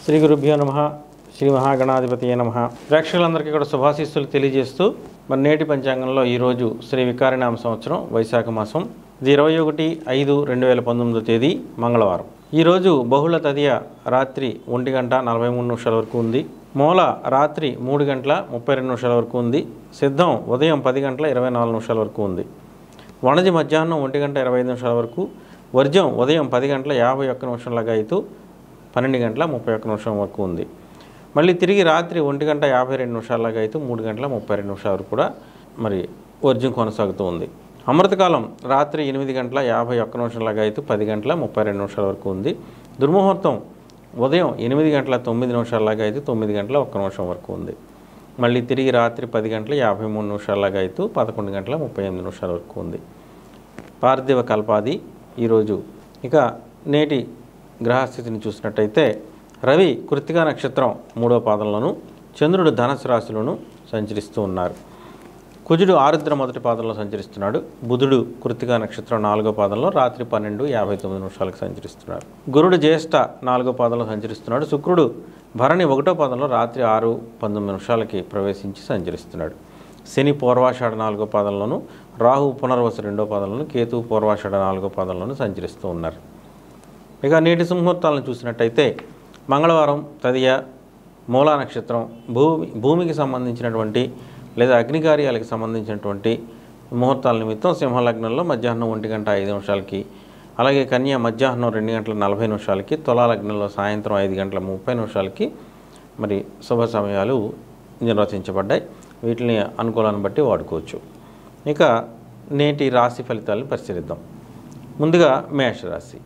శ్రీ గురుభ్యో నమ శ్రీ మహాగణాధిపతి నమ ప్రేక్షకులందరికీ కూడా శుభాశీస్సులు తెలియజేస్తూ మరి నేటి పంచాంగంలో ఈరోజు శ్రీ వికారినామ సంవత్సరం వైశాఖ మాసం ఇది ఇరవై ఒకటి ఐదు రెండు వేల పంతొమ్మిదో తేదీ మంగళవారం ఈరోజు బహుళ తదియ రాత్రి ఒంటి గంట నలభై మూడు నిమిషాల వరకు ఉంది మూల రాత్రి మూడు గంటల ముప్పై రెండు నిమిషాల వరకు ఉంది సిద్ధం ఉదయం పది గంటల ఇరవై నాలుగు నిమిషాల వరకు ఉంది వణజి మధ్యాహ్నం ఒంటి గంట ఇరవై ఐదు నిమిషాల వరకు వర్జం ఉదయం పది గంటల యాభై ఒక్క నిమిషంలాగా అయితే పన్నెండు గంటల ముప్పై ఒక్క నిమిషం వరకు ఉంది మళ్ళీ తిరిగి రాత్రి ఒంటి గంట యాభై రెండు నిమిషాలలాగా అయితే మూడు గంటల ముప్పై రెండు నిమిషాల వరకు కూడా మరి వర్జం కొనసాగుతూ ఉంది అమృతకాలం రాత్రి ఎనిమిది గంటల యాభై ఒక్క నిమిషంలాగా అయితే పది గంటల ముప్పై రెండు నిమిషాల వరకు ఉంది దుర్ముహూర్తం ఉదయం ఎనిమిది గంటల తొమ్మిది నిమిషాలలాగా అయితే తొమ్మిది గంటల ఒక్క నిమిషం వరకు ఉంది మళ్ళీ తిరిగి రాత్రి పది గంటల యాభై మూడు నిమిషాలలాగా అయితే పదకొండు గంటల ముప్పై ఎనిమిది నిమిషాల వరకు ఉంది పార్థివ కల్పాది ఈరోజు ఇక నేటి గ్రహస్థితిని చూసినట్టయితే రవి కృత్తికా నక్షత్రం మూడో పాదంలోను చంద్రుడు ధనస్సు రాశిలోను సంచరిస్తూ ఉన్నారు కుజుడు ఆరుద్ర మొదటి పాదంలో సంచరిస్తున్నాడు బుధుడు కృత్తికా నక్షత్రం నాలుగో పాదంలో రాత్రి పన్నెండు యాభై తొమ్మిది నిమిషాలకు సంచరిస్తున్నాడు గురుడు జ్యేష్ఠ నాలుగో పాదంలో సంచరిస్తున్నాడు శుక్రుడు భరణి ఒకటో పాదంలో రాత్రి ఆరు పంతొమ్మిది నిమిషాలకి ప్రవేశించి సంచరిస్తున్నాడు శని పూర్వాషాఢ నాలుగో పాదంలోను రాహు పునర్వసు రెండో పాదంలోను కేతు పూర్వాషాఢ నాలుగో పాదంలోను సంచరిస్తూ ఉన్నారు ఇక నేటి సుముహూర్తాలను చూసినట్టయితే మంగళవారం తదియ మూలా నక్షత్రం భూమి భూమికి సంబంధించినటువంటి లేదా అగ్ని కార్యాలకు సంబంధించినటువంటి ముహూర్తాల నిమిత్తం సింహలగ్నంలో మధ్యాహ్నం ఒంటి గంట ఐదు నిమిషాలకి అలాగే కన్యా మధ్యాహ్నం రెండు గంటల నలభై నిమిషాలకి తులా లగ్నంలో సాయంత్రం ఐదు గంటల ముప్పై నిమిషాలకి మరి శుభ సమయాలు నిర్వచించబడ్డాయి వీటిని అనుకూలాన్ని బట్టి వాడుకోవచ్చు ఇక నేటి రాశి ఫలితాలను పరిశీలిద్దాం ముందుగా మేషరాశి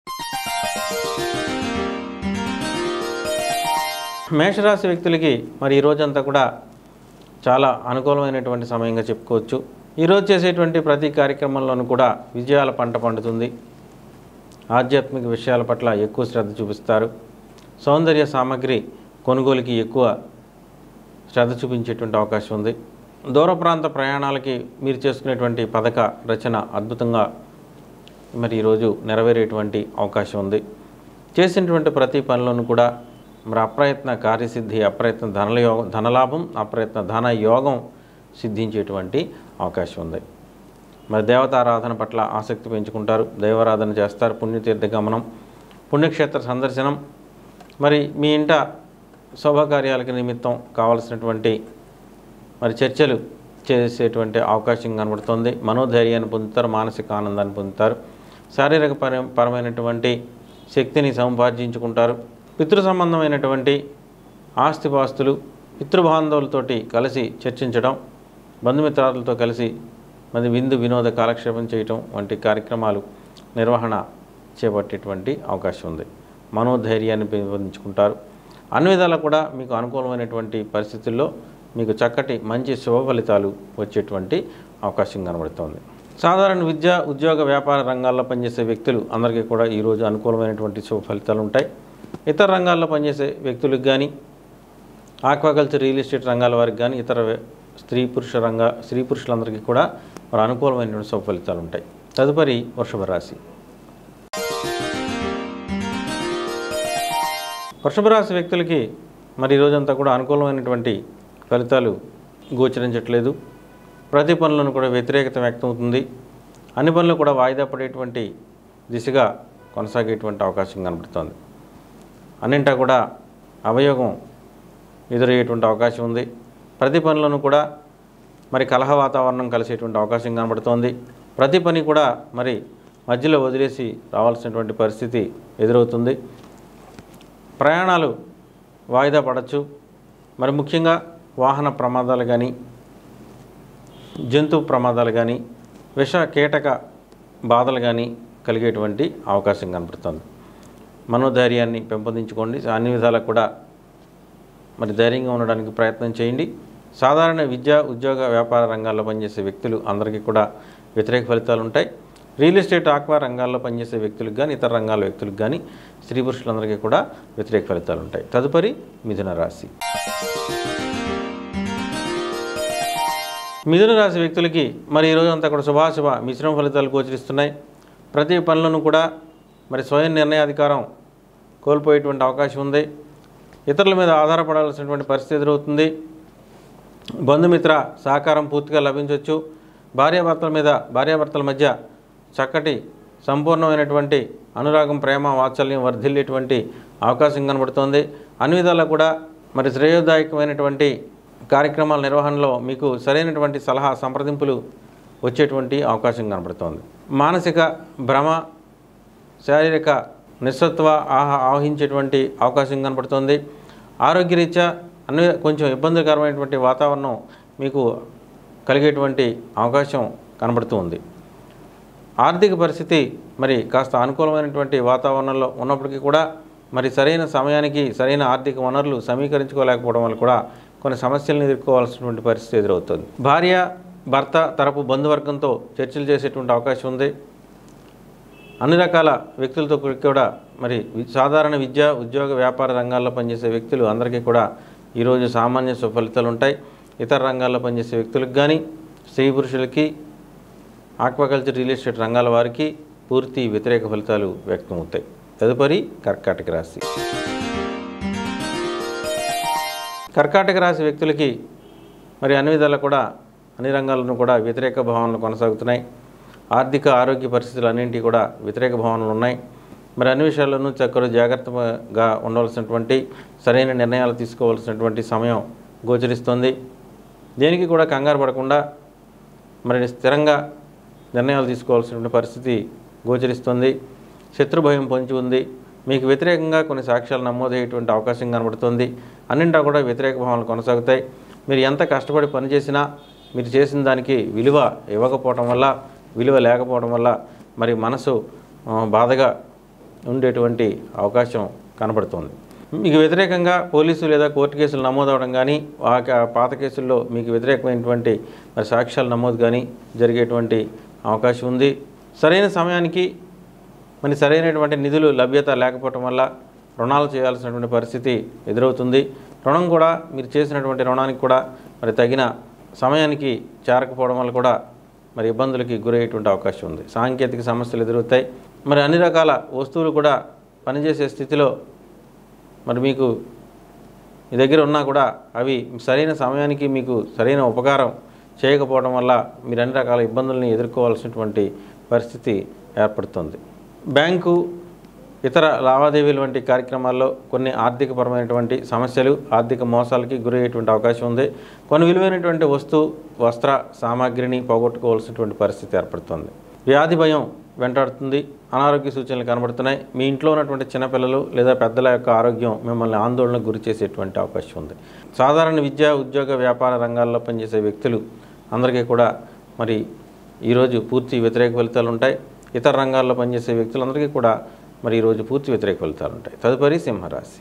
మేషరాశి వ్యక్తులకి మరి ఈ రోజంతా కూడా చాలా అనుకూలమైనటువంటి సమయంగా చెప్పుకోవచ్చు ఈరోజు చేసేటువంటి ప్రతి కార్యక్రమంలోనూ కూడా విజయాల పంట పండుతుంది ఆధ్యాత్మిక విషయాల పట్ల ఎక్కువ శ్రద్ధ చూపిస్తారు సౌందర్య సామాగ్రి కొనుగోలుకి ఎక్కువ శ్రద్ధ చూపించేటువంటి అవకాశం ఉంది దూర ప్రాంత ప్రయాణాలకి మీరు చేసుకునేటువంటి పథక రచన అద్భుతంగా మరి ఈరోజు నెరవేరేటువంటి అవకాశం ఉంది చేసినటువంటి ప్రతి పనిలోనూ కూడా మరి అప్రయత్న కార్యసిద్ధి అప్రయత్న ధనయోగం ధనలాభం అప్రయత్న ధన యోగం సిద్ధించేటువంటి అవకాశం ఉంది మరి దేవతారాధన పట్ల ఆసక్తి పెంచుకుంటారు దైవారాధన చేస్తారు పుణ్యతీర్థ గమనం పుణ్యక్షేత్ర సందర్శనం మరి మీ ఇంట శుభకార్యాలకు నిమిత్తం కావలసినటువంటి మరి చర్చలు చేసేటువంటి అవకాశం కనబడుతుంది మనోధైర్యాన్ని పొందుతారు మానసిక ఆనందాన్ని పొందుతారు శారీరక పర పరమైనటువంటి శక్తిని సముపార్జించుకుంటారు పితృ సంబంధమైనటువంటి ఆస్తిపాస్తులు పితృబాంధవులతోటి కలిసి చర్చించడం బంధుమిత్రాదులతో కలిసి మరి విందు వినోద కాలక్షేపం చేయటం వంటి కార్యక్రమాలు నిర్వహణ చేపట్టేటువంటి అవకాశం ఉంది మనోధైర్యాన్ని పెంపొందించుకుంటారు అన్ని విధాలా కూడా మీకు అనుకూలమైనటువంటి పరిస్థితుల్లో మీకు చక్కటి మంచి శుభ ఫలితాలు వచ్చేటువంటి అవకాశం కనబడుతోంది సాధారణ విద్య ఉద్యోగ వ్యాపార రంగాల్లో పనిచేసే వ్యక్తులు అందరికీ కూడా ఈరోజు అనుకూలమైనటువంటి శుభ ఫలితాలు ఉంటాయి ఇతర రంగాల్లో పనిచేసే వ్యక్తులకు కానీ ఆక్వాకల్చర్ రియల్ ఎస్టేట్ రంగాల వారికి కానీ ఇతర వే- స్త్రీ పురుష రంగ స్త్రీ పురుషులందరికీ కూడా మరి అనుకూలమైనటువంటి శుభ ఫలితాలు ఉంటాయి తదుపరి వృషభ రాశి వృషభ రాశి వ్యక్తులకి మరి ఈ రోజంతా కూడా అనుకూలమైనటువంటి ఫలితాలు గోచరించట్లేదు ప్రతి పనులను కూడా వ్యతిరేకత వ్యక్తమవుతుంది అన్ని పనులు కూడా వాయిదా పడేటువంటి దిశగా కొనసాగేటువంటి అవకాశం కనబడుతోంది అన్నింటా కూడా అవయోగం ఎదురయ్యేటువంటి అవకాశం ఉంది ప్రతి పనులను కూడా మరి కలహ వాతావరణం కలిసేటువంటి అవకాశం కనబడుతోంది ప్రతి పని కూడా మరి మధ్యలో వదిలేసి రావాల్సినటువంటి పరిస్థితి ఎదురవుతుంది ప్రయాణాలు వాయిదా పడవచ్చు మరి ముఖ్యంగా వాహన ప్రమాదాలు కానీ జంతు ప్రమాదాలు కానీ విష కీటక బాధలు కానీ కలిగేటువంటి అవకాశం కనపడుతుంది మనోధైర్యాన్ని పెంపొందించుకోండి అన్ని విధాలకు కూడా మరి ధైర్యంగా ఉండడానికి ప్రయత్నం చేయండి సాధారణ విద్య ఉద్యోగ వ్యాపార రంగాల్లో పనిచేసే వ్యక్తులు అందరికీ కూడా వ్యతిరేక ఫలితాలు ఉంటాయి రియల్ ఎస్టేట్ ఆక్వా రంగాల్లో పనిచేసే వ్యక్తులకు కానీ ఇతర రంగాల వ్యక్తులకు కానీ స్త్రీ పురుషులందరికీ కూడా వ్యతిరేక ఫలితాలు ఉంటాయి తదుపరి మిథున రాశి మిథున రాశి వ్యక్తులకి మరి ఈరోజు అంతా కూడా శుభాశుభ మిశ్రమ ఫలితాలు గోచరిస్తున్నాయి ప్రతి పనులను కూడా మరి స్వయం నిర్ణయాధికారం కోల్పోయేటువంటి అవకాశం ఉంది ఇతరుల మీద ఆధారపడాల్సినటువంటి పరిస్థితి ఎదురవుతుంది బంధుమిత్ర సహకారం పూర్తిగా లభించవచ్చు భార్యాభర్తల మీద భార్యాభర్తల మధ్య చక్కటి సంపూర్ణమైనటువంటి అనురాగం ప్రేమ వాత్సల్యం వర్ధిల్లేటువంటి అవకాశం కనబడుతోంది అన్ని విధాలా కూడా మరి శ్రేయోదాయకమైనటువంటి కార్యక్రమాల నిర్వహణలో మీకు సరైనటువంటి సలహా సంప్రదింపులు వచ్చేటువంటి అవకాశం కనబడుతోంది మానసిక భ్రమ శారీరక నిస్సత్వ ఆహ ఆవహించేటువంటి అవకాశం కనపడుతుంది ఆరోగ్యరీత్యా అన్ని కొంచెం ఇబ్బందికరమైనటువంటి వాతావరణం మీకు కలిగేటువంటి అవకాశం కనబడుతూ ఉంది ఆర్థిక పరిస్థితి మరి కాస్త అనుకూలమైనటువంటి వాతావరణంలో ఉన్నప్పటికీ కూడా మరి సరైన సమయానికి సరైన ఆర్థిక వనరులు సమీకరించుకోలేకపోవడం వల్ల కూడా కొన్ని సమస్యలను ఎదుర్కోవాల్సినటువంటి పరిస్థితి ఎదురవుతుంది భార్య భర్త తరపు బంధువర్గంతో చర్చలు చేసేటువంటి అవకాశం ఉంది అన్ని రకాల వ్యక్తులతో కూడా మరి వి- సాధారణ విద్య ఉద్యోగ వ్యాపార రంగాల్లో పనిచేసే వ్యక్తులు అందరికీ కూడా ఈరోజు సామాన్య సుఫలితాలు ఉంటాయి ఇతర రంగాల్లో పనిచేసే వ్యక్తులకు కానీ స్త్రీ పురుషులకి ఆక్వాకల్చర్ రియల్ ఎస్టేట్ రంగాల వారికి పూర్తి వ్యతిరేక ఫలితాలు వ్యక్తమవుతాయి తదుపరి కర్కాటక రాశి కర్కాటక రాశి వ్యక్తులకి మరి అన్ని విధాలా కూడా అన్ని రంగాలను కూడా వ్యతిరేక భావనలు కొనసాగుతున్నాయి ఆర్థిక ఆరోగ్య పరిస్థితులు అన్నింటినీ కూడా వ్యతిరేక భావనలు ఉన్నాయి మరి అన్ని విషయాల్లోనూ చక్కరు జాగ్రత్తగా ఉండవలసినటువంటి సరైన నిర్ణయాలు తీసుకోవాల్సినటువంటి సమయం గోచరిస్తుంది దేనికి కూడా కంగారు పడకుండా మరి స్థిరంగా నిర్ణయాలు తీసుకోవాల్సినటువంటి పరిస్థితి గోచరిస్తుంది శత్రు భయం పొంచి ఉంది మీకు వ్యతిరేకంగా కొన్ని సాక్ష్యాలు నమోదయ్యేటువంటి అవకాశం కనబడుతుంది అన్నింటా కూడా వ్యతిరేక భావనలు కొనసాగుతాయి మీరు ఎంత కష్టపడి పనిచేసినా మీరు చేసిన దానికి విలువ ఇవ్వకపోవటం వల్ల విలువ లేకపోవడం వల్ల మరి మనసు ఆ, బాధగా ఉండేటువంటి అవకాశం కనబడుతుంది మీకు వ్యతిరేకంగా పోలీసు లేదా కోర్టు కేసులు నమోదవడం కానీ ఆ క- పాత కేసుల్లో మీకు వ్యతిరేకమైనటువంటి మరి సాక్ష్యాలు నమోదు కానీ జరిగేటువంటి అవకాశం ఉంది సరైన సమయానికి మరి సరైనటువంటి నిధులు లభ్యత లేకపోవటం వల్ల రుణాలు చేయాల్సినటువంటి పరిస్థితి ఎదురవుతుంది రుణం కూడా మీరు చేసినటువంటి రుణానికి కూడా మరి తగిన సమయానికి చేరకపోవడం వల్ల కూడా మరి ఇబ్బందులకి గురయ్యేటువంటి అవకాశం ఉంది సాంకేతిక సమస్యలు ఎదురవుతాయి మరి అన్ని రకాల వస్తువులు కూడా పనిచేసే స్థితిలో మరి మీకు మీ దగ్గర ఉన్నా కూడా అవి సరైన సమయానికి మీకు సరైన ఉపకారం చేయకపోవడం వల్ల మీరు అన్ని రకాల ఇబ్బందుల్ని ఎదుర్కోవాల్సినటువంటి పరిస్థితి ఏర్పడుతుంది బ్యాంకు ఇతర లావాదేవీలు వంటి కార్యక్రమాల్లో కొన్ని ఆర్థికపరమైనటువంటి సమస్యలు ఆర్థిక మోసాలకి గురయ్యేటువంటి అవకాశం ఉంది కొన్ని విలువైనటువంటి వస్తు వస్త్ర సామాగ్రిని పోగొట్టుకోవాల్సినటువంటి పరిస్థితి ఏర్పడుతుంది వ్యాధి భయం వెంటాడుతుంది అనారోగ్య సూచనలు కనబడుతున్నాయి మీ ఇంట్లో ఉన్నటువంటి చిన్నపిల్లలు లేదా పెద్దల యొక్క ఆరోగ్యం మిమ్మల్ని ఆందోళనకు గురి చేసేటువంటి అవకాశం ఉంది సాధారణ విద్య ఉద్యోగ వ్యాపార రంగాల్లో పనిచేసే వ్యక్తులు అందరికీ కూడా మరి ఈరోజు పూర్తి వ్యతిరేక ఫలితాలు ఉంటాయి ఇతర రంగాల్లో పనిచేసే వ్యక్తులందరికీ కూడా మరి ఈరోజు పూర్తి వ్యతిరేక ఫలితాలు ఉంటాయి తదుపరి సింహరాశి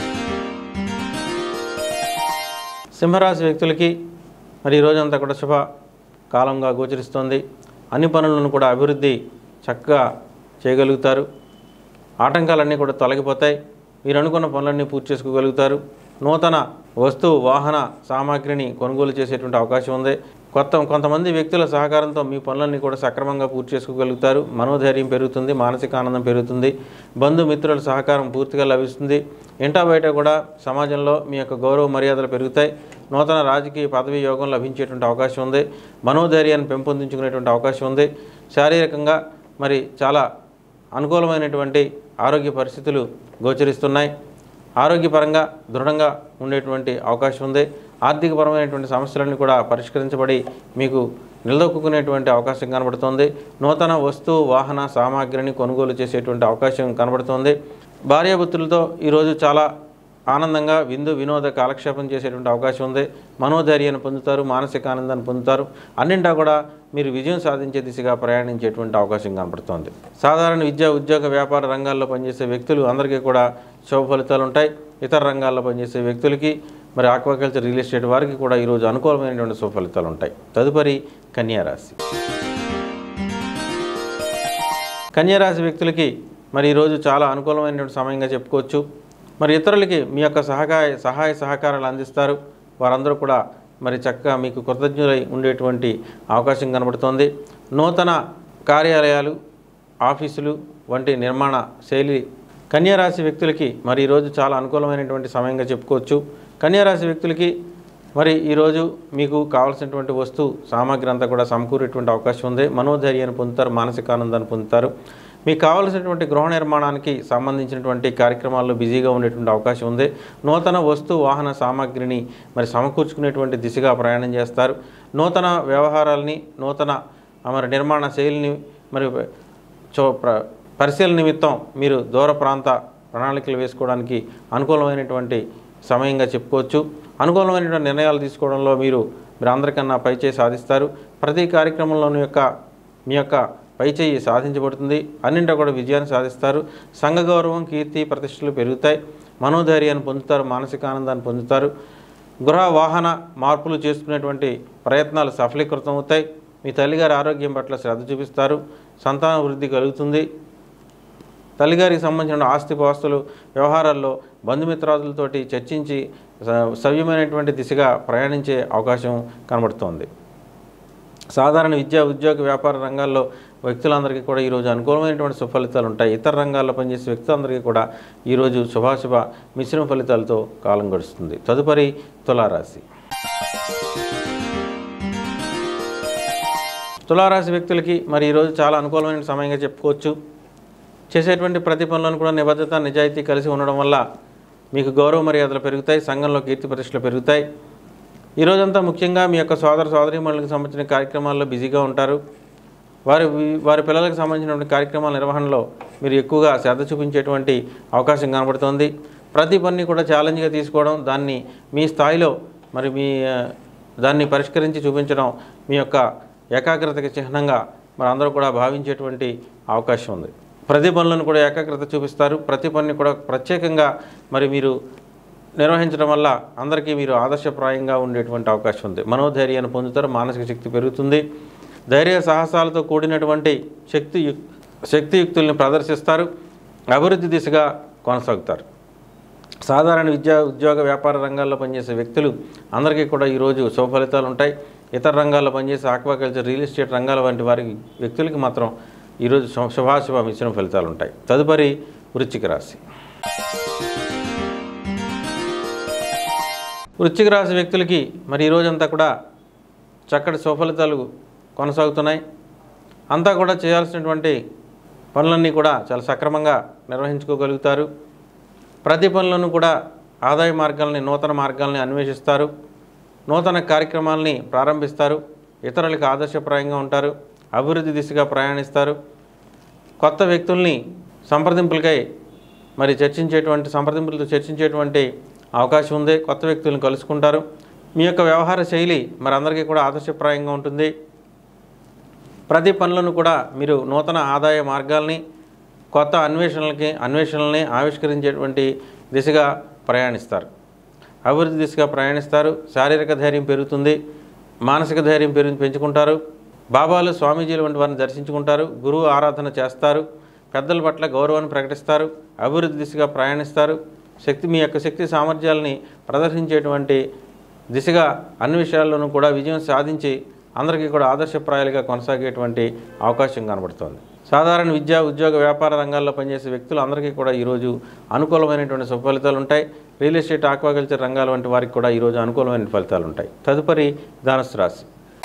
సింహరాశి వ్యక్తులకి మరి ఈ రోజంతా కూడా శుభ కాలంగా గోచరిస్తోంది అన్ని పనులను కూడా అభివృద్ధి చక్కగా చేయగలుగుతారు ఆటంకాలన్నీ కూడా తొలగిపోతాయి మీరు అనుకున్న పనులన్నీ పూర్తి చేసుకోగలుగుతారు నూతన వస్తు వాహన సామాగ్రిని కొనుగోలు చేసేటువంటి అవకాశం ఉంది కొత్త కొంతమంది వ్యక్తుల సహకారంతో మీ పనులన్నీ కూడా సక్రమంగా పూర్తి చేసుకోగలుగుతారు మనోధైర్యం పెరుగుతుంది మానసిక ఆనందం పెరుగుతుంది బంధుమిత్రుల సహకారం పూర్తిగా లభిస్తుంది ఇంటా బయట కూడా సమాజంలో మీ యొక్క గౌరవ మర్యాదలు పెరుగుతాయి నూతన రాజకీయ పదవి యోగం లభించేటువంటి అవకాశం ఉంది మనోధైర్యాన్ని పెంపొందించుకునేటువంటి అవకాశం ఉంది శారీరకంగా మరి చాలా అనుకూలమైనటువంటి ఆరోగ్య పరిస్థితులు గోచరిస్తున్నాయి ఆరోగ్యపరంగా దృఢంగా ఉండేటువంటి అవకాశం ఉంది ఆర్థికపరమైనటువంటి సమస్యలన్నీ కూడా పరిష్కరించబడి మీకు నిలదొక్కునేటువంటి అవకాశం కనబడుతోంది నూతన వస్తు వాహన సామాగ్రిని కొనుగోలు చేసేటువంటి అవకాశం కనబడుతోంది భార్యాభర్తలతో ఈరోజు చాలా ఆనందంగా విందు వినోద కాలక్షేపం చేసేటువంటి అవకాశం ఉంది మనోధైర్యాన్ని పొందుతారు మానసిక ఆనందాన్ని పొందుతారు అన్నింటా కూడా మీరు విజయం సాధించే దిశగా ప్రయాణించేటువంటి అవకాశం కనపడుతోంది సాధారణ విద్య ఉద్యోగ వ్యాపార రంగాల్లో పనిచేసే వ్యక్తులు అందరికీ కూడా శుభ ఫలితాలు ఉంటాయి ఇతర రంగాల్లో పనిచేసే వ్యక్తులకి మరి ఆక్వాకల్చర్ రియల్ ఎస్టేట్ వారికి కూడా ఈరోజు అనుకూలమైనటువంటి శుభ ఫలితాలు ఉంటాయి తదుపరి కన్యా రాశి కన్యారాశి వ్యక్తులకి మరి ఈరోజు చాలా అనుకూలమైనటువంటి సమయంగా చెప్పుకోవచ్చు మరి ఇతరులకి మీ యొక్క సహకాయ సహాయ సహకారాలు అందిస్తారు వారందరూ కూడా మరి చక్కగా మీకు కృతజ్ఞులై ఉండేటువంటి అవకాశం కనబడుతోంది నూతన కార్యాలయాలు ఆఫీసులు వంటి నిర్మాణ శైలి కన్యారాశి వ్యక్తులకి మరి ఈరోజు చాలా అనుకూలమైనటువంటి సమయంగా చెప్పుకోవచ్చు కన్యారాశి వ్యక్తులకి మరి ఈరోజు మీకు కావాల్సినటువంటి వస్తు సామాగ్రి అంతా కూడా సమకూరేటువంటి అవకాశం ఉంది మనోధైర్యాన్ని పొందుతారు మానసిక ఆనందాన్ని పొందుతారు మీకు కావాల్సినటువంటి గృహ నిర్మాణానికి సంబంధించినటువంటి కార్యక్రమాల్లో బిజీగా ఉండేటువంటి అవకాశం ఉంది నూతన వస్తు వాహన సామాగ్రిని మరి సమకూర్చుకునేటువంటి దిశగా ప్రయాణం చేస్తారు నూతన వ్యవహారాలని నూతన ఆ, మరి నిర్మాణ శైలిని మరి చో ప్ర పరిశీలన నిమిత్తం మీరు దూర ప్రాంత ప్రణాళికలు వేసుకోవడానికి అనుకూలమైనటువంటి సమయంగా చెప్పుకోవచ్చు అనుకూలమైనటువంటి నిర్ణయాలు తీసుకోవడంలో మీరు మీరు అందరికన్నా పైచేయి సాధిస్తారు ప్రతి కార్యక్రమంలోని యొక్క మీ యొక్క పైచేయి సాధించబడుతుంది అన్నింటా కూడా విజయాన్ని సాధిస్తారు సంఘ గౌరవం కీర్తి ప్రతిష్టలు పెరుగుతాయి మనోధైర్యాన్ని పొందుతారు మానసిక ఆనందాన్ని పొందుతారు గృహ వాహన మార్పులు చేసుకునేటువంటి ప్రయత్నాలు సఫలీకృతం అవుతాయి మీ తల్లిగారి ఆరోగ్యం పట్ల శ్రద్ధ చూపిస్తారు సంతాన వృద్ధి కలుగుతుంది తల్లిగారికి సంబంధించిన ఆస్తిపాస్తులు వ్యవహారాల్లో బంధుమిత్రాదులతోటి చర్చించి స- సవ్యమైనటువంటి దిశగా ప్రయాణించే అవకాశం కనబడుతోంది సాధారణ విద్యా ఉద్యోగ వ్యాపార రంగాల్లో వ్యక్తులందరికీ కూడా ఈరోజు అనుకూలమైనటువంటి సుఫలితాలు ఉంటాయి ఇతర రంగాల్లో పనిచేసే వ్యక్తులందరికీ కూడా ఈరోజు శుభాశుభ మిశ్రమ ఫలితాలతో కాలం గడుస్తుంది తదుపరి తులారాశి తులారాశి వ్యక్తులకి మరి ఈరోజు చాలా అనుకూలమైన సమయంగా చెప్పుకోవచ్చు చేసేటువంటి ప్రతి పనులను కూడా నిబద్ధత నిజాయితీ కలిసి ఉండడం వల్ల మీకు గౌరవ మర్యాదలు పెరుగుతాయి సంఘంలో కీర్తి ప్రతిష్టలు పెరుగుతాయి ఈ రోజంతా ముఖ్యంగా మీ యొక్క సోదర సోదరీమణులకు సంబంధించిన కార్యక్రమాల్లో బిజీగా ఉంటారు వారి వారి పిల్లలకు సంబంధించినటువంటి కార్యక్రమాల నిర్వహణలో మీరు ఎక్కువగా శ్రద్ధ చూపించేటువంటి అవకాశం కనబడుతోంది ప్రతి పని కూడా ఛాలెంజ్గా తీసుకోవడం దాన్ని మీ స్థాయిలో మరి మీ ఆ, దాన్ని పరిష్కరించి చూపించడం మీ యొక్క ఏకాగ్రతకి చిహ్నంగా మరి అందరూ కూడా భావించేటువంటి అవకాశం ఉంది ప్రతి పనులను కూడా ఏకాగ్రత చూపిస్తారు ప్రతి పనిని కూడా ప్రత్యేకంగా మరి మీరు నిర్వహించడం వల్ల అందరికీ మీరు ఆదర్శప్రాయంగా ఉండేటువంటి అవకాశం ఉంది మనోధైర్యాన్ని పొందుతారు మానసిక శక్తి పెరుగుతుంది ధైర్య సాహసాలతో కూడినటువంటి శక్తి శక్తియుక్తుల్ని ప్రదర్శిస్తారు అభివృద్ధి దిశగా కొనసాగుతారు సాధారణ విద్యా ఉద్యోగ వ్యాపార రంగాల్లో పనిచేసే వ్యక్తులు అందరికీ కూడా ఈరోజు శుభఫలితాలు ఉంటాయి ఇతర రంగాల్లో పనిచేసే ఆక్వాకల్చర్ రియల్ ఎస్టేట్ రంగాల వంటి వారి వ్యక్తులకి మాత్రం ఈరోజు శుభ- శుభాశుభ మిశ్రమ ఫలితాలు ఉంటాయి తదుపరి వృశ్చిక రాశి వృశ్చిక రాశి వ్యక్తులకి మరి ఈ రోజంతా కూడా చక్కటి సుఫలితాలు కొనసాగుతున్నాయి అంతా కూడా చేయాల్సినటువంటి పనులన్నీ కూడా చాలా సక్రమంగా నిర్వహించుకోగలుగుతారు ప్రతి పనులను కూడా ఆదాయ మార్గాల్ని నూతన మార్గాల్ని అన్వేషిస్తారు నూతన కార్యక్రమాలని ప్రారంభిస్తారు ఇతరులకు ఆదర్శప్రాయంగా ఉంటారు అభివృద్ధి దిశగా ప్రయాణిస్తారు కొత్త వ్యక్తుల్ని సంప్రదింపులకై మరి చర్చించేటువంటి సంప్రదింపులతో చర్చించేటువంటి అవకాశం ఉంది కొత్త వ్యక్తులను కలుసుకుంటారు మీ యొక్క వ్యవహార శైలి మరి అందరికీ కూడా ఆదర్శప్రాయంగా ఉంటుంది ప్రతి పనులను కూడా మీరు నూతన ఆదాయ మార్గాల్ని కొత్త అన్వేషణలకి అన్వేషణల్ని ఆవిష్కరించేటువంటి దిశగా ప్రయాణిస్తారు అభివృద్ధి దిశగా ప్రయాణిస్తారు శారీరక ధైర్యం పెరుగుతుంది మానసిక ధైర్యం పెరుగు పెంచుకుంటారు బాబాలు స్వామీజీలు వంటి వారిని దర్శించుకుంటారు గురువు ఆరాధన చేస్తారు పెద్దల పట్ల గౌరవాన్ని ప్రకటిస్తారు అభివృద్ధి దిశగా ప్రయాణిస్తారు శక్తి మీ యొక్క శక్తి సామర్థ్యాలని ప్రదర్శించేటువంటి దిశగా అన్ని విషయాల్లోనూ కూడా విజయం సాధించి అందరికీ కూడా ఆదర్శప్రాయాలుగా కొనసాగేటువంటి అవకాశం కనబడుతోంది సాధారణ విద్యా ఉద్యోగ వ్యాపార రంగాల్లో పనిచేసే వ్యక్తులు అందరికీ కూడా ఈరోజు అనుకూలమైనటువంటి సుఫలితాలు ఉంటాయి రియల్ ఎస్టేట్ ఆక్వాకల్చర్ రంగాల వంటి వారికి కూడా ఈరోజు అనుకూలమైన ఫలితాలు ఉంటాయి తదుపరి ధనుసు రాశి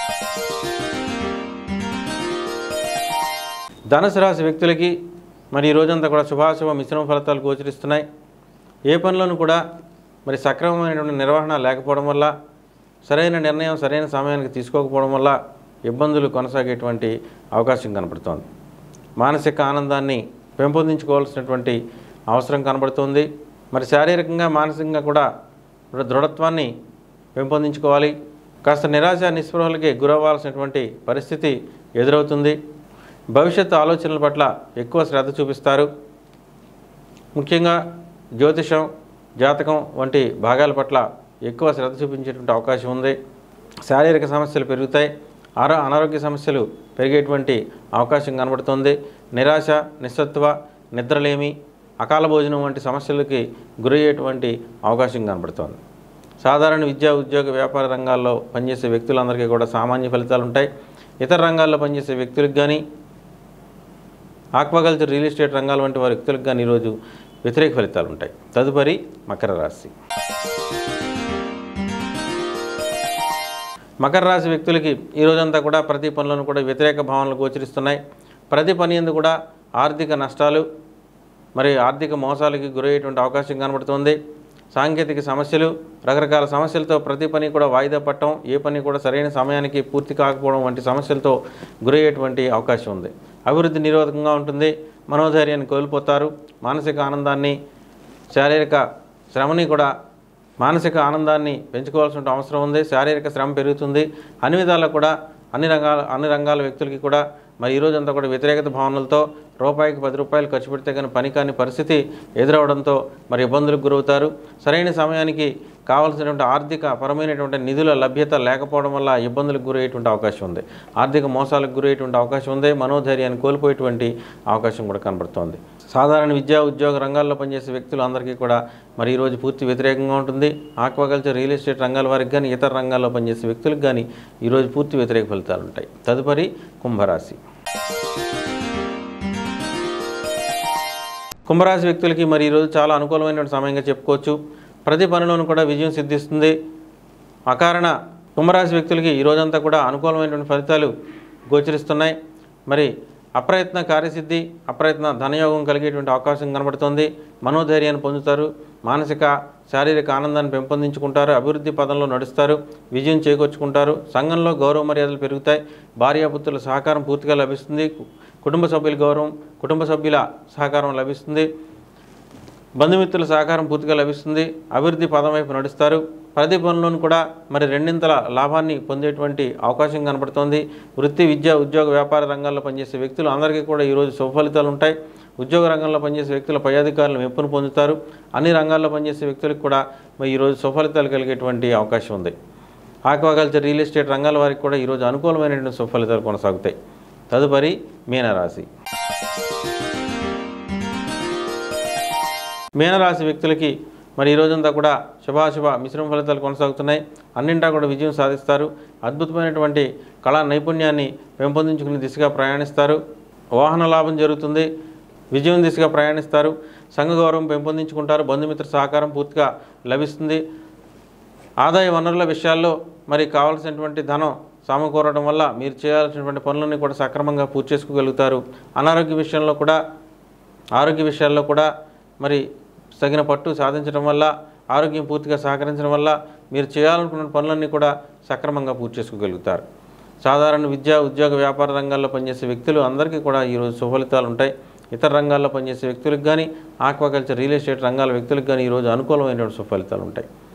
ధనుసు రాశి వ్యక్తులకి మరి ఈ రోజంతా కూడా శుభాశుభ మిశ్రమ ఫలితాలు గోచరిస్తున్నాయి ఏ పనులను కూడా మరి సక్రమమైనటువంటి నిర్వహణ లేకపోవడం వల్ల సరైన నిర్ణయం సరైన సమయానికి తీసుకోకపోవడం వల్ల ఇబ్బందులు కొనసాగేటువంటి అవకాశం కనబడుతోంది మానసిక ఆనందాన్ని పెంపొందించుకోవాల్సినటువంటి అవసరం కనబడుతోంది మరి శారీరకంగా మానసికంగా కూడా దృఢత్వాన్ని పెంపొందించుకోవాలి కాస్త నిరాశ నిస్పృహలకి గురవ్వాల్సినటువంటి పరిస్థితి ఎదురవుతుంది భవిష్యత్తు ఆలోచనల పట్ల ఎక్కువ శ్రద్ధ చూపిస్తారు ముఖ్యంగా జ్యోతిషం జాతకం వంటి భాగాల పట్ల ఎక్కువ శ్రద్ధ చూపించేటువంటి అవకాశం ఉంది శారీరక సమస్యలు పెరుగుతాయి ఆరో అనారోగ్య సమస్యలు పెరిగేటువంటి అవకాశం కనబడుతుంది నిరాశ నిస్సత్వ నిద్రలేమి అకాల భోజనం వంటి సమస్యలకి గురయ్యేటువంటి అవకాశం కనబడుతోంది సాధారణ విద్యా ఉద్యోగ వ్యాపార రంగాల్లో పనిచేసే వ్యక్తులందరికీ కూడా సామాన్య ఫలితాలు ఉంటాయి ఇతర రంగాల్లో పనిచేసే వ్యక్తులకు కానీ ఆక్వాకల్చర్ రియల్ ఎస్టేట్ రంగాల వంటి వారి వ్యక్తులకు కానీ ఈరోజు వ్యతిరేక ఫలితాలు ఉంటాయి తదుపరి మకర రాశి మకర రాశి వ్యక్తులకి ఈ రోజంతా కూడా ప్రతి పనులను కూడా వ్యతిరేక భావనలు గోచరిస్తున్నాయి ప్రతి పని ఎందు కూడా ఆర్థిక నష్టాలు మరి ఆర్థిక మోసాలకి గురయ్యేటువంటి అవకాశం కనబడుతుంది సాంకేతిక సమస్యలు రకరకాల సమస్యలతో ప్రతి పని కూడా వాయిదా పట్టడం ఏ పని కూడా సరైన సమయానికి పూర్తి కాకపోవడం వంటి సమస్యలతో గురయ్యేటువంటి అవకాశం ఉంది అభివృద్ధి నిరోధకంగా ఉంటుంది మనోధైర్యాన్ని కోల్పోతారు మానసిక ఆనందాన్ని శారీరక శ్రమని కూడా మానసిక ఆనందాన్ని పెంచుకోవాల్సిన అవసరం ఉంది శారీరక శ్రమ పెరుగుతుంది అన్ని విధాలా కూడా అన్ని రంగాల అన్ని రంగాల వ్యక్తులకి కూడా మరి ఈ రోజంతా కూడా వ్యతిరేకత భావనలతో రూపాయికి పది రూపాయలు ఖర్చు పెడితే కానీ పని కాని పరిస్థితి ఎదురవడంతో మరి ఇబ్బందులకు గురవుతారు సరైన సమయానికి కావాల్సినటువంటి ఆర్థిక పరమైనటువంటి నిధుల లభ్యత లేకపోవడం వల్ల ఇబ్బందులకు గురయ్యేటువంటి అవకాశం ఉంది ఆర్థిక మోసాలకు గురయ్యేటువంటి అవకాశం ఉంది మనోధైర్యాన్ని కోల్పోయేటువంటి అవకాశం కూడా కనబడుతోంది సాధారణ విద్యా ఉద్యోగ రంగాల్లో పనిచేసే వ్యక్తులు అందరికీ కూడా మరి ఈరోజు పూర్తి వ్యతిరేకంగా ఉంటుంది ఆక్వాకల్చర్ రియల్ ఎస్టేట్ రంగాల వారికి కానీ ఇతర రంగాల్లో పనిచేసే వ్యక్తులకు కానీ ఈరోజు పూర్తి వ్యతిరేక ఫలితాలు ఉంటాయి తదుపరి కుంభరాశి కుంభరాశి వ్యక్తులకి మరి ఈరోజు చాలా అనుకూలమైనటువంటి సమయంగా చెప్పుకోవచ్చు ప్రతి పనిలోనూ కూడా విజయం సిద్ధిస్తుంది అకారణ కుంభరాశి వ్యక్తులకి ఈ రోజంతా కూడా అనుకూలమైనటువంటి ఫలితాలు గోచరిస్తున్నాయి మరి అప్రయత్న కార్యసిద్ధి అప్రయత్న ధనయోగం కలిగేటువంటి అవకాశం కనబడుతుంది మనోధైర్యాన్ని పొందుతారు మానసిక శారీరక ఆనందాన్ని పెంపొందించుకుంటారు అభివృద్ధి పదంలో నడుస్తారు విజయం చేకూర్చుకుంటారు సంఘంలో గౌరవ మర్యాదలు పెరుగుతాయి భార్యాపుత్రుల సహకారం పూర్తిగా లభిస్తుంది కుటుంబ సభ్యుల గౌరవం కుటుంబ సభ్యుల సహకారం లభిస్తుంది బంధుమిత్రుల సహకారం పూర్తిగా లభిస్తుంది అభివృద్ధి పదం వైపు నడుస్తారు ప్రతి పనులను కూడా మరి రెండింతల లాభాన్ని పొందేటువంటి అవకాశం కనబడుతోంది వృత్తి విద్య ఉద్యోగ వ్యాపార రంగాల్లో పనిచేసే వ్యక్తులు అందరికీ కూడా ఈరోజు శుభఫలితాలు ఉంటాయి ఉద్యోగ రంగంలో పనిచేసే వ్యక్తుల పై అధికారులు మెప్పును పొందుతారు అన్ని రంగాల్లో పనిచేసే వ్యక్తులకు కూడా మరి ఈరోజు సుఫలితాలు కలిగేటువంటి అవకాశం ఉంది ఆక్వాకల్చర్ రియల్ ఎస్టేట్ రంగాల వారికి కూడా ఈరోజు అనుకూలమైనటువంటి సుఫలితాలు కొనసాగుతాయి తదుపరి మీనరాశి మీనరాశి వ్యక్తులకి మరి ఈ రోజంతా కూడా శుభాశుభ మిశ్రమ ఫలితాలు కొనసాగుతున్నాయి అన్నింటా కూడా విజయం సాధిస్తారు అద్భుతమైనటువంటి కళా నైపుణ్యాన్ని పెంపొందించుకునే దిశగా ప్రయాణిస్తారు వాహన లాభం జరుగుతుంది విజయం దిశగా ప్రయాణిస్తారు సంఘ గౌరవం పెంపొందించుకుంటారు బంధుమిత్ర సహకారం పూర్తిగా లభిస్తుంది ఆదాయ వనరుల విషయాల్లో మరి కావాల్సినటువంటి ధనం సమకూరడం వల్ల మీరు చేయాల్సినటువంటి పనులన్నీ కూడా సక్రమంగా పూర్తి చేసుకోగలుగుతారు అనారోగ్య విషయంలో కూడా ఆరోగ్య విషయాల్లో కూడా మరి తగిన పట్టు సాధించడం వల్ల ఆరోగ్యం పూర్తిగా సహకరించడం వల్ల మీరు చేయాలనుకున్న పనులన్నీ కూడా సక్రమంగా పూర్తి చేసుకోగలుగుతారు సాధారణ విద్యా ఉద్యోగ వ్యాపార రంగాల్లో పనిచేసే వ్యక్తులు అందరికీ కూడా ఈరోజు సుఫలితాలు ఉంటాయి ఇతర రంగాల్లో పనిచేసే వ్యక్తులకు కానీ ఆక్వాకల్చర్ రియల్ ఎస్టేట్ రంగాల వ్యక్తులకు కానీ ఈరోజు అనుకూలమైనటువంటి సుఫలితాలు ఉంటాయి